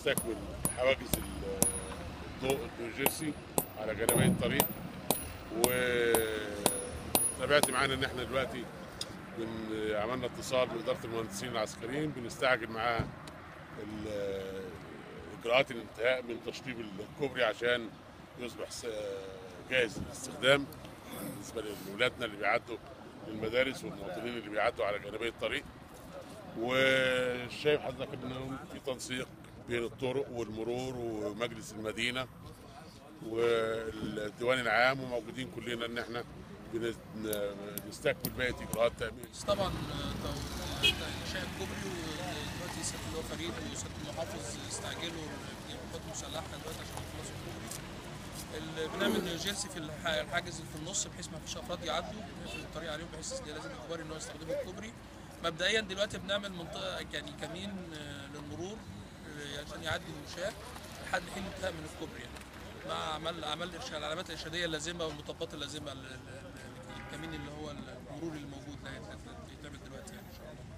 بنستكمل حواجز الضوء النيوجيرسي على جانبي الطريق وتابعت معانا ان احنا دلوقتي بن عملنا اتصال باداره المهندسين العسكريين بنستعجل معاها ال- اجراءات الانتهاء من تشطيب الكوبري عشان يصبح س- جاهز للاستخدام بالنسبه لاولادنا اللي بيعدوا للمدارس والمواطنين اللي بيعدوا على جانبي الطريق وشايف حضرتك انه في تنسيق بين الطرق والمرور ومجلس المدينه والديوان العام وموجودين كلنا ان احنا بن- نستكمل بقيه اجراءات تامين بس طبعا آه، تو- انشاء الكوبري ودلوقتي السيد اللي هو فريد والسيد المحافظ استعجلوا القوات المسلحه دلوقتي عشان يخلصوا الكوبري ال- بنعمل جيرسي في الح- الحاجز اللي في النص بحيث ما فيش افراد يعدوا نقفل الطريق عليهم بحيث إن لازم اجباري ان هو يستخدموا الكوبري مبدئيا دلوقتي بنعمل منطقه يعني كمين آه، للمرور آه، عشان يعدي المشاة لحد حين انتهاء من الكوبري يعني مع عمل عمل إرشاد- العلامات الارشاديه اللازمه والمطبات اللازمه لل- لل- للكمين اللي هو المرور الموجود ده يتعمل دلوقتي يعني ان شاء الله